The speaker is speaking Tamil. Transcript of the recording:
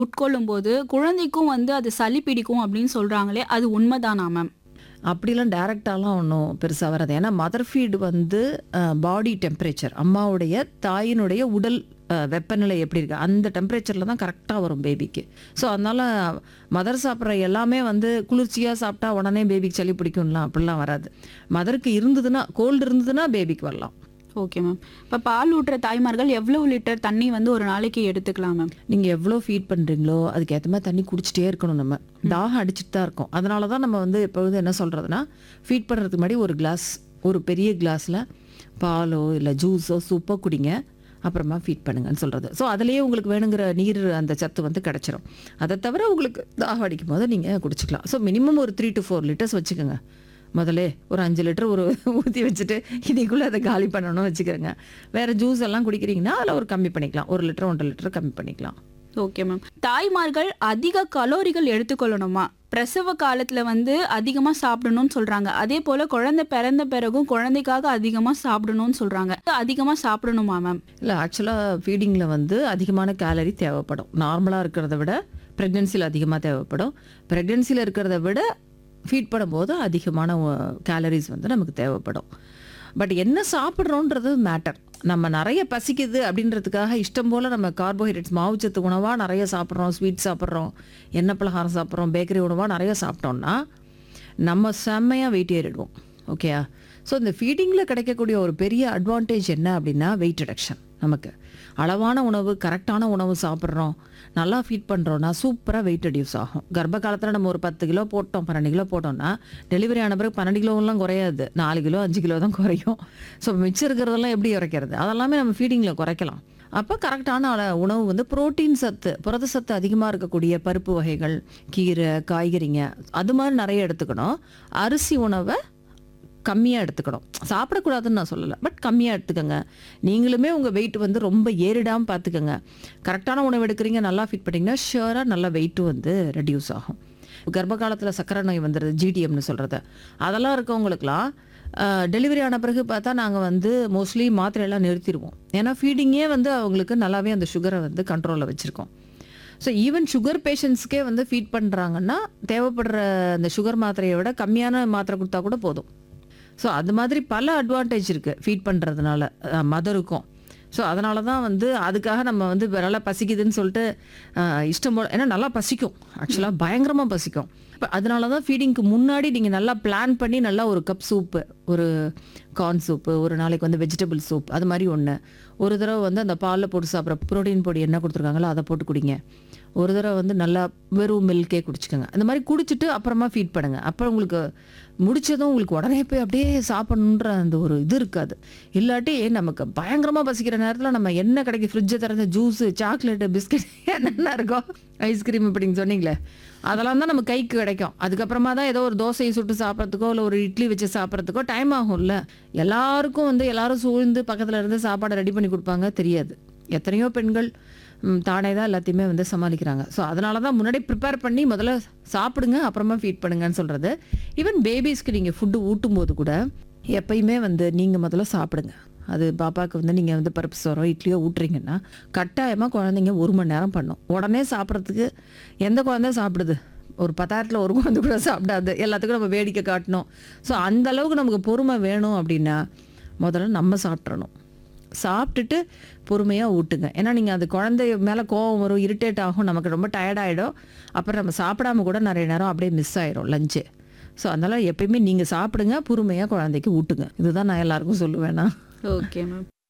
உட்கொள்ளும் போது குழந்தைக்கும் வந்து அது சளி பிடிக்கும் அப்படின்னு சொல்றாங்களே அது உண்மைதானா மேம் அப்படிலாம் டைரெக்டாலாம் ஒன்றும் பெருசாக வராது ஏன்னா மதர் ஃபீட் வந்து பாடி டெம்பரேச்சர் அம்மாவுடைய தாயினுடைய உடல் அஹ், வெப்பநிலை எப்படி இருக்கு அந்த டெம்பரேச்சரில் தான் கரெக்டாக வரும் பேபிக்கு ஸோ அதனால் மதர் சாப்பிட்ற எல்லாமே வந்து குளிர்ச்சியாக சாப்பிட்டா உடனே பேபிக்கு சளி பிடிக்கும்லாம் அப்படிலாம் வராது மதருக்கு இருந்ததுன்னா கோல்டு இருந்ததுன்னா பேபிக்கு வரலாம் ஓகே மேம் இப்போ பால் ஊட்டுற தாய்மார்கள் எவ்வளவு லிட்டர் தண்ணி வந்து ஒரு நாளைக்கு எடுத்துக்கலாம் மேம் நீங்கள் எவ்வளோ ஃபீட் பண்ணுறீங்களோ அதுக்கு ஏற்ற மாதிரி தண்ணி குடிச்சிட்டே இருக்கணும் நம்ம தாகம் அடிச்சிட்டு தான் இருக்கும் அதனால தான் நம்ம வந்து எப்பொழுது என்ன சொல்கிறதுனா ஃபீட் பண்ணுறதுக்கு முன்னாடி ஒரு கிளாஸ் ஒரு பெரிய கிளாஸில் பாலோ இல்லை ஜூஸோ சூப்போ குடிங்க அப்புறமா ஃபீட் பண்ணுங்கன்னு சொல்கிறது ஸோ அதுலேயே உங்களுக்கு வேணுங்கிற நீர் அந்த சத்து வந்து கிடச்சிரும் அதை தவிர உங்களுக்கு தாகம் அடிக்கும் போது நீங்கள் குடிச்சிக்கலாம் ஸோ மினிமம் ஒரு த்ரீ டு ஃபோர் லிட்டர்ஸ் வச்சுக்கோங்க முதல்ல ஒரு அஞ்சு லிட்டர் ஒரு ஊற்றி வச்சுட்டு இதுக்குள்ளே அதை காலி பண்ணணும்னு வச்சுக்கிறேங்க வேறு ஜூஸ் எல்லாம் குடிக்கிறீங்கன்னா அதில் ஒரு கம்மி பண்ணிக்கலாம் ஒரு லிட்டர் ஒன்றரை லிட்டர் கம்மி பண்ணிக்கலாம் ஓகே மேம் தாய்மார்கள் அதிக கலோரிகள் எடுத்துக்கொள்ளணுமா பிரசவ காலத்துல வந்து அதிகமா சாப்பிடணும்னு சொல்றாங்க அதே போல குழந்தை பிறந்த பிறகும் குழந்தைக்காக அதிகமா சாப்பிடணும்னு சொல்றாங்க அதிகமா சாப்பிடணுமா மேம் இல்லை ஆக்சுவலாக ஃபீடிங்கில் வந்து அதிகமான கேலரி தேவைப்படும் நார்மலாக இருக்கிறத விட ப்ரெக்னென்சியில் அதிகமாக தேவைப்படும் ப்ரெக்னென்சியில் இருக்கிறத விட ஃபீட் பண்ணும்போது அதிகமான கேலரிஸ் வந்து நமக்கு தேவைப்படும் பட் என்ன சாப்பிட்றோன்றது மேட்டர் நம்ம நிறைய பசிக்குது அப்படின்றதுக்காக இஷ்டம் போல் நம்ம கார்போஹைட்ரேட்ஸ் மாவுச்சத்து உணவாக நிறைய சாப்பிட்றோம் ஸ்வீட் சாப்பிட்றோம் எண்ணெய் பலகாரம் சாப்பிட்றோம் பேக்கரி உணவாக நிறைய சாப்பிட்டோம்னா நம்ம செம்மையாக வெயிட் ஏறிடுவோம் ஓகேயா ஸோ இந்த ஃபீடிங்கில் கிடைக்கக்கூடிய ஒரு பெரிய அட்வான்டேஜ் என்ன அப்படின்னா வெயிட் ரிடக்ஷன் நமக்கு அளவான உணவு கரெக்டான உணவு சாப்பிட்றோம் நல்லா ஃபீட் பண்ணுறோன்னா சூப்பராக வெயிட் ரெடியூஸ் ஆகும் கர்ப்ப காலத்தில் நம்ம ஒரு பத்து கிலோ போட்டோம் பன்னெண்டு கிலோ போட்டோம்னா டெலிவரி ஆன பிறகு பன்னெண்டு கிலோலாம் குறையாது நாலு கிலோ அஞ்சு கிலோ தான் குறையும் ஸோ மிச்சம் இருக்கிறதெல்லாம் எப்படி குறைக்கிறது அதெல்லாமே நம்ம ஃபீடிங்கில் குறைக்கலாம் அப்போ கரெக்டான அள- உணவு வந்து புரோட்டீன் சத்து புரத சத்து அதிகமாக இருக்கக்கூடிய பருப்பு வகைகள் கீரை காய்கறிங்க அது மாதிரி நிறைய எடுத்துக்கணும் அரிசி உணவை கம்மியாக எடுத்துக்கணும் சாப்பிடக்கூடாதுன்னு நான் சொல்லலை பட் கம்மியாக எடுத்துக்கோங்க நீங்களுமே உங்கள் வெயிட் வந்து ரொம்ப ஏறிடாமல் பார்த்துக்கோங்க கரெக்டான உணவு எடுக்கிறீங்க நல்லா ஃபிட் பண்ணிங்கன்னா ஷியராக நல்லா வெயிட்டும் வந்து ரெடியூஸ் ஆகும் கர்ப்ப காலத்தில் சக்கரை நோய் வந்துடுது ஜிடிஎம்னு சொல்கிறது அதெல்லாம் இருக்கவங்களுக்குலாம் டெலிவரி ஆன பிறகு பார்த்தா நாங்கள் வந்து மோஸ்ட்லி மாத்திரையெல்லாம் நிறுத்திடுவோம் ஏன்னா ஃபீடிங்கே வந்து அவங்களுக்கு நல்லாவே அந்த சுகரை வந்து கண்ட்ரோலில் வச்சுருக்கோம் ஸோ ஈவன் சுகர் பேஷண்ட்ஸ்க்கே வந்து ஃபீட் பண்ணுறாங்கன்னா தேவைப்படுற அந்த சுகர் மாத்திரையை விட கம்மியான மாத்திரை கொடுத்தா கூட போதும் ஸோ அது மாதிரி பல அட்வான்டேஜ் இருக்குது ஃபீட் பண்ணுறதுனால மதருக்கும் ஸோ அதனால தான் வந்து அதுக்காக நம்ம வந்து நல்லா பசிக்குதுன்னு சொல்லிட்டு அஹ், இஷ்டம் போல ஏன்னா நல்லா பசிக்கும் ஆக்சுவலாக பயங்கரமாக பசிக்கும் இப்போ அதனால தான் ஃபீடிங்க்கு முன்னாடி நீங்கள் நல்லா பிளான் பண்ணி நல்லா ஒரு கப் சூப்பு ஒரு கார்ன் சூப்பு ஒரு நாளைக்கு வந்து வெஜிடபிள் சூப் அது மாதிரி ஒன்று ஒரு தடவை வந்து அந்த பாலில் போட்டு சாப்பிட்ற ப்ரோட்டீன் பொடி என்ன கொடுத்துருக்காங்களோ அதை போட்டு குடிங்க ஒரு தடவை வந்து நல்லா வெறும் மில்கே குடிச்சுக்கோங்க அந்த மாதிரி குடிச்சிட்டு அப்புறமா ஃபீட் பண்ணுங்க அப்போ உங்களுக்கு முடிச்சதும் உங்களுக்கு உடனே போய் அப்படியே சாப்பிடணுன்ற அந்த ஒரு இது இருக்காது இல்லாட்டி நமக்கு பயங்கரமாக பசிக்கிற நேரத்தில் நம்ம என்ன கிடைக்கும் ஃப்ரிட்ஜை திறந்த ஜூஸு சாக்லேட்டு பிஸ்கட் என்னென்ன இருக்கோ ஐஸ்கிரீம் இப்படின்னு சொன்னீங்களே அதெல்லாம் தான் நம்ம கைக்கு கிடைக்கும் அதுக்கப்புறமா தான் ஏதோ ஒரு தோசையை சுட்டு சாப்பிட்றதுக்கோ இல்லை ஒரு இட்லி வச்சு சாப்பிட்றதுக்கோ டைம் ஆகும்ல எல்லாருக்கும் வந்து எல்லாரும் சூழ்ந்து பக்கத்தில் இருந்து சாப்பாடை ரெடி பண்ணி கொடுப்பாங்க தெரியாது எத்தனையோ பெண்கள் ம், தானே தான் எல்லாத்தையுமே வந்து சமாளிக்கிறாங்க ஸோ அதனால தான் முன்னாடி ப்ரிப்பேர் பண்ணி முதல்ல சாப்பிடுங்க அப்புறமா ஃபீட் பண்ணுங்கன்னு சொல்கிறது ஈவன் பேபிஸ்க்கு நீங்கள் ஃபுட்டு ஊட்டும் போது கூட எப்பயுமே வந்து நீங்கள் முதல்ல சாப்பிடுங்க அது பாப்பாவுக்கு வந்து நீங்கள் வந்து பருப்பு சோறோ இட்லியோ ஊட்டுறீங்கன்னா கட்டாயமாக குழந்தைங்க ஒரு மணி நேரம் பண்ணும் உடனே சாப்பிட்றதுக்கு எந்த குழந்தை சாப்பிடுது ஒரு பத்தாயிரத்தில் ஒரு குழந்தை கூட சாப்பிடாது எல்லாத்துக்கும் நம்ம வேடிக்கை காட்டணும் ஸோ அந்த அளவுக்கு நமக்கு பொறுமை வேணும் அப்படின்னா முதல்ல நம்ம சாப்பிட்றணும் சாப்பிட்டுட்டு பொறுமையாக ஊட்டுங்க ஏன்னா நீங்கள் அது குழந்தை மேலே கோவம் வரும் இரிட்டேட் ஆகும் நமக்கு ரொம்ப டயர்டாயிடும் அப்புறம் நம்ம சாப்பிடாம கூட நிறைய நேரம் அப்படியே மிஸ் ஆயிரும் லஞ்சு ஸோ அதனால் எப்பயுமே நீங்கள் சாப்பிடுங்க பொறுமையாக குழந்தைக்கு ஊட்டுங்க இதுதான் நான் எல்லாருக்கும் சொல்லுவேன்னா ஓகே மேம்